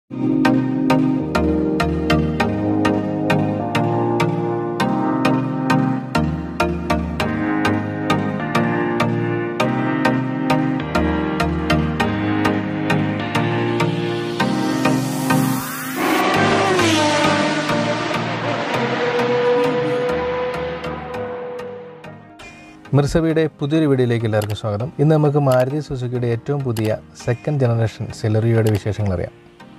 മിർസബിയുടെ പുതിയൊരു വീഡിയോയിലേക്ക് എല്ലാവർക്കും സ്വാഗതം ഇന്ന് നമുക്ക് മാരുതി സുസുക്കിയുടെ ഏറ്റവും പുതിയ സെക്കൻഡ് ജനറേഷൻ സെലറിയോയുടെ വിശേഷങ്ങൾ അറിയാം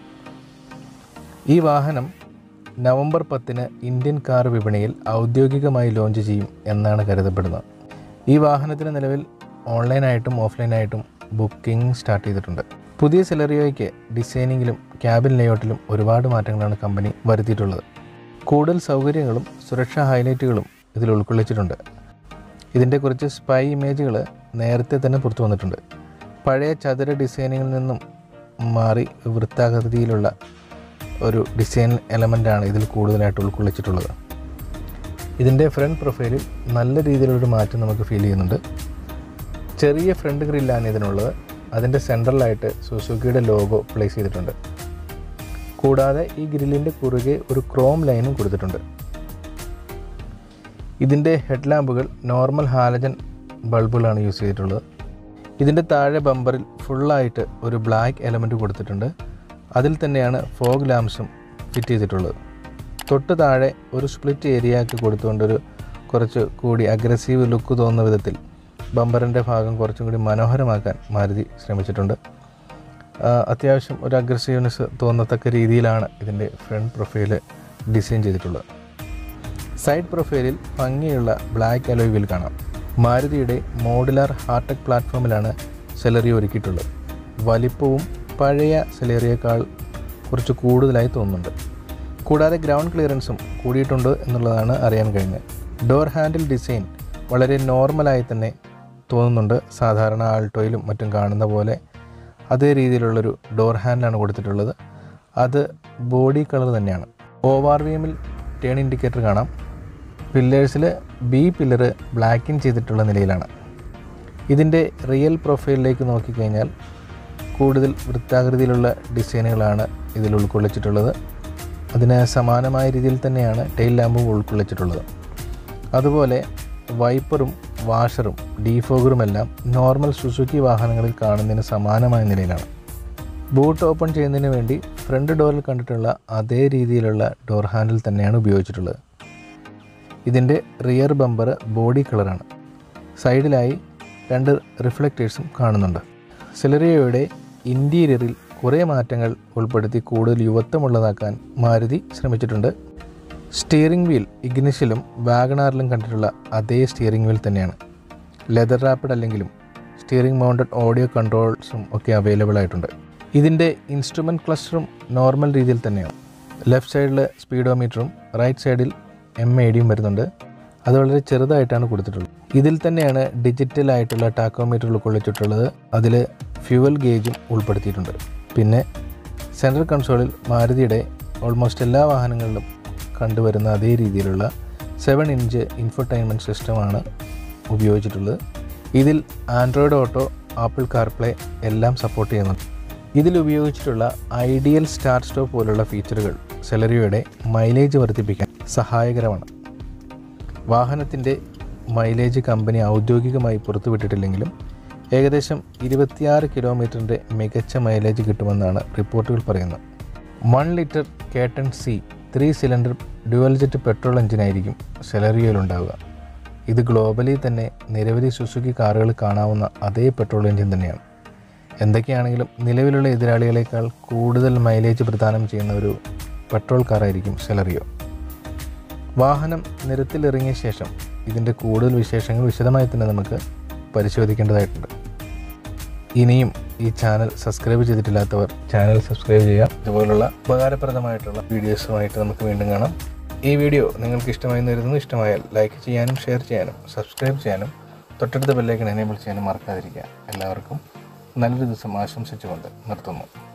ഈ വാഹനം നവംബർ പത്തിന് ഇന്ത്യൻ കാർ വിപണിയിൽ ഔദ്യോഗികമായി ലോഞ്ച് ചെയ്യും എന്നാണ് കരുതപ്പെടുന്നത് ഈ വാഹനത്തിന് നിലവിൽ ഓൺലൈനായിട്ടും ഓഫ്ലൈനായിട്ടും ബുക്കിംഗ് സ്റ്റാർട്ട് ചെയ്തിട്ടുണ്ട് പുതിയ സെലറിയോയ്ക്ക് ഡിസൈനിങ്ങിലും ക്യാബിൻ ലേഔട്ടിലും ഒരുപാട് മാറ്റങ്ങളാണ് കമ്പനി വരുത്തിയിട്ടുള്ളത് കൂടുതൽ സൗകര്യങ്ങളും സുരക്ഷാ ഹൈലൈറ്റുകളും ഇതിൽ ഉൾക്കൊള്ളിച്ചിട്ടുണ്ട് ഇതിൻ്റെ കുറച്ച് സ്പൈ ഇമേജുകൾ നേരത്തെ തന്നെ പുറത്തു വന്നിട്ടുണ്ട് പഴയ ചതുര ഡിസൈനിങ്ങിൽ നിന്നും മാറി വൃത്താകൃതിയിലുള്ള ഒരു ഡിസൈൻ എലമെൻ്റാണ് ഇതിൽ കൂടുതലായിട്ട് ഉൾക്കൊള്ളിച്ചിട്ടുള്ളത് ഇതിൻ്റെ ഫ്രണ്ട് പ്രൊഫൈലിൽ നല്ല രീതിയിലുള്ളൊരു മാറ്റം നമുക്ക് ഫീൽ ചെയ്യുന്നുണ്ട് ചെറിയ ഫ്രണ്ട് ഗ്രില്ലാണ് ഇതിനുള്ളത് അതിൻ്റെ സെൻട്രലായിട്ട് സുസുക്കിയുടെ ലോഗോ പ്ലേസ് ചെയ്തിട്ടുണ്ട് കൂടാതെ ഈ ഗ്രില്ലിൻ്റെ കുറുകെ ഒരു ക്രോം ലൈനും കൊടുത്തിട്ടുണ്ട് ഇതിൻ്റെ ഹെഡ് ലാമ്പുകൾ നോർമൽ ഹാലജൻ ബൾബുകളാണ് യൂസ് ചെയ്തിട്ടുള്ളത് ഇതിൻ്റെ താഴെ ബമ്പറിൽ ഫുള്ളായിട്ട് ഒരു ബ്ലാക്ക് എലമെൻറ്റ് കൊടുത്തിട്ടുണ്ട് അതിൽ തന്നെയാണ് ഫോഗ് ലാംപ്സും ഫിറ്റ് ചെയ്തിട്ടുള്ളത് തൊട്ട് താഴെ ഒരു സ്പ്ലിറ്റ് ഏരിയക്ക് കൊടുത്തുകൊണ്ടൊരു കുറച്ച് കൂടി അഗ്രസീവ് ലുക്ക് തോന്നുന്ന വിധത്തിൽ ബമ്പറിൻ്റെ ഭാഗം കുറച്ചും കൂടി മനോഹരമാക്കാൻ മാരുതി ശ്രമിച്ചിട്ടുണ്ട് ആ, അത്യാവശ്യം ഒരു അഗ്രസീവ്നെസ് തോന്നത്തക്ക രീതിയിലാണ് ഇതിൻ്റെ ഫ്രണ്ട് പ്രൊഫൈല് ഡിസൈൻ ചെയ്തിട്ടുള്ളത് സൈഡ് പ്രൊഫൈലിൽ ഭംഗിയുള്ള ബ്ലാക്ക് അലോയ് വീൽ കാണാം മാരുതിയുടെ മോഡുലാർ ഹാർടെക് പ്ലാറ്റ്ഫോമിലാണ് സെലറി ഒരുക്കിയിട്ടുള്ളത് വലിപ്പവും പഴയ സെലേറിയേക്കാൾ കുറച്ച് കൂടുതലായി തോന്നുന്നുണ്ട് കൂടാതെ ഗ്രൗണ്ട് ക്ലിയറൻസും കൂടിയിട്ടുണ്ട് എന്നുള്ളതാണ് അറിയാൻ കഴിഞ്ഞത് ഡോർ ഹാൻഡിൽ ഡിസൈൻ വളരെ നോർമലായി തന്നെ തോന്നുന്നുണ്ട് സാധാരണ ആൾട്ടോയിലും മറ്റും കാണുന്ന പോലെ അതേ രീതിയിലുള്ളൊരു ഡോർ ഹാൻഡിലാണ് കൊടുത്തിട്ടുള്ളത് അത് ബോഡി കളർ തന്നെയാണ് ഓവാർ വിഎമ്മിൽ ടേൺ ഇൻഡിക്കേറ്റർ കാണാം പില്ലേഴ്സിൽ ബി പില്ലർ ബ്ലാക്കിൻ ചെയ്തിട്ടുള്ള നിലയിലാണ് ഇതിൻ്റെ റിയൽ പ്രൊഫൈലിലേക്ക് നോക്കിക്കഴിഞ്ഞാൽ കൂടുതൽ വൃത്താകൃതിയിലുള്ള ഡിസൈനുകളാണ് ഇതിൽ ഉൾക്കൊള്ളിച്ചിട്ടുള്ളത് അതിന് സമാനമായ രീതിയിൽ തന്നെയാണ് ടെയിൽ ലാമ്പും ഉൾക്കൊള്ളിച്ചിട്ടുള്ളത് അതുപോലെ വൈപ്പറും വാഷറും ഡീഫോഗറുമെല്ലാം നോർമൽ സുസുക്കി വാഹനങ്ങളിൽ കാണുന്നതിന് സമാനമായ നിലയിലാണ് ബൂട്ട് ഓപ്പൺ ചെയ്യുന്നതിന് വേണ്ടി ഫ്രണ്ട് ഡോറിൽ കണ്ടിട്ടുള്ള അതേ രീതിയിലുള്ള ഡോർ ഹാൻഡിൽ തന്നെയാണ് ഉപയോഗിച്ചിട്ടുള്ളത് ഇതിൻ്റെ റിയർ ബമ്പർ ബോഡി കളറാണ് സൈഡിലായി രണ്ട് റിഫ്ലക്റ്റേഴ്സും കാണുന്നുണ്ട് സെലറിയോയുടെ ഇൻറ്റീരിയറിൽ കുറേ മാറ്റങ്ങൾ ഉൾപ്പെടുത്തി കൂടുതൽ യുവത്വമുള്ളതാക്കാൻ മാരുതി ശ്രമിച്ചിട്ടുണ്ട് സ്റ്റിയറിംഗ് വീൽ ഇഗ്നിഷിലും വാഗണാറിലും കണ്ടിട്ടുള്ള അതേ സ്റ്റിയറിംഗ് വീൽ തന്നെയാണ് ലെതർ റാപ്പിഡ് അല്ലെങ്കിലും സ്റ്റിയറിംഗ് മൗണ്ടഡ് ഓഡിയോ കൺട്രോൾസും ഒക്കെ അവൈലബിൾ ആയിട്ടുണ്ട് ഇതിൻ്റെ ഇൻസ്ട്രുമെൻറ്റ് ക്ലസ്റ്ററും നോർമൽ രീതിയിൽ തന്നെയാണ് ലെഫ്റ്റ് സൈഡിൽ സ്പീഡോമീറ്ററും റൈറ്റ് സൈഡിൽ എം എ ഡിയും വരുന്നുണ്ട് അത് വളരെ ചെറുതായിട്ടാണ് കൊടുത്തിട്ടുള്ളത് ഇതിൽ തന്നെയാണ് ഡിജിറ്റൽ ആയിട്ടുള്ള ടാക്കോമീറ്റർ ഉൾക്കൊള്ളിച്ചിട്ടുള്ളത് അതിൽ ഫ്യൂവൽ ഗേജും ഉൾപ്പെടുത്തിയിട്ടുണ്ട് പിന്നെ സെൻട്രൽ കൺസോളിൽ മാരുതിയുടെ ഓൾമോസ്റ്റ് എല്ലാ വാഹനങ്ങളിലും കണ്ടുവരുന്ന അതേ രീതിയിലുള്ള സെവൻ ഇഞ്ച് ഇൻഫർടൈൻമെൻറ്റ് സിസ്റ്റമാണ് ഉപയോഗിച്ചിട്ടുള്ളത് ഇതിൽ ആൻഡ്രോയിഡ് ഓട്ടോ ആപ്പിൾ കാർപ്ലേ എല്ലാം സപ്പോർട്ട് ചെയ്യുന്നുണ്ട് ഇതിൽ ഉപയോഗിച്ചിട്ടുള്ള ഐഡിയൽ സ്റ്റാർട്ട് സ്റ്റോപ്പ് പോലുള്ള ഫീച്ചറുകൾ സെലറിയോയുടെ മൈലേജ് വർദ്ധിപ്പിക്കാൻ സഹായകരമാണ് വാഹനത്തിൻ്റെ മൈലേജ് കമ്പനി ഔദ്യോഗികമായി പുറത്തുവിട്ടിട്ടില്ലെങ്കിലും ഏകദേശം ഇരുപത്തിയാറ് കിലോമീറ്ററിൻ്റെ മികച്ച മൈലേജ് കിട്ടുമെന്നാണ് റിപ്പോർട്ടുകൾ പറയുന്നത് one litre K ten C three cylinder dual jet petrol എഞ്ചിനായിരിക്കും സെലറിയോയിലുണ്ടാവുക ഇത് ഗ്ലോബലി തന്നെ നിരവധി സുസുക്കി കാറുകൾ കാണാവുന്ന അതേ പെട്രോൾ എഞ്ചിൻ തന്നെയാണ് എന്തൊക്കെയാണെങ്കിലും നിലവിലുള്ള എതിരാളികളെക്കാൾ കൂടുതൽ മൈലേജ് പ്രദാനം ചെയ്യുന്ന ഒരു പെട്രോൾ കാറായിരിക്കും സെലറിയോ വാഹനം നിരത്തിലിറങ്ങിയ ശേഷം ഇതിൻ്റെ കൂടുതൽ വിശേഷങ്ങൾ വിശദമായി തന്നെ നമുക്ക് പരിശോധിക്കേണ്ടതായിട്ടുണ്ട് ഇനിയും ഈ ചാനൽ സബ്സ്ക്രൈബ് ചെയ്തിട്ടില്ലാത്തവർ ചാനൽ സബ്സ്ക്രൈബ് ചെയ്യുക ഇതുപോലുള്ള ഉപകാരപ്രദമായിട്ടുള്ള വീഡിയോസുമായിട്ട് നമുക്ക് വീണ്ടും കാണാം ഈ വീഡിയോ നിങ്ങൾക്ക് ഇഷ്ടമായി എന്ന് കരുതുന്നു ഇഷ്ടമായാൽ ലൈക്ക് ചെയ്യാനും ഷെയർ ചെയ്യാനും സബ്സ്ക്രൈബ് ചെയ്യാനും തൊട്ടടുത്ത ബെല്ലൈക്കൺ എനേബിൾ ചെയ്യാനും മറക്കാതിരിക്കുക എല്ലാവർക്കും നല്ലൊരു ദിവസം ആശംസിച്ചുകൊണ്ട് നിർത്തുന്നു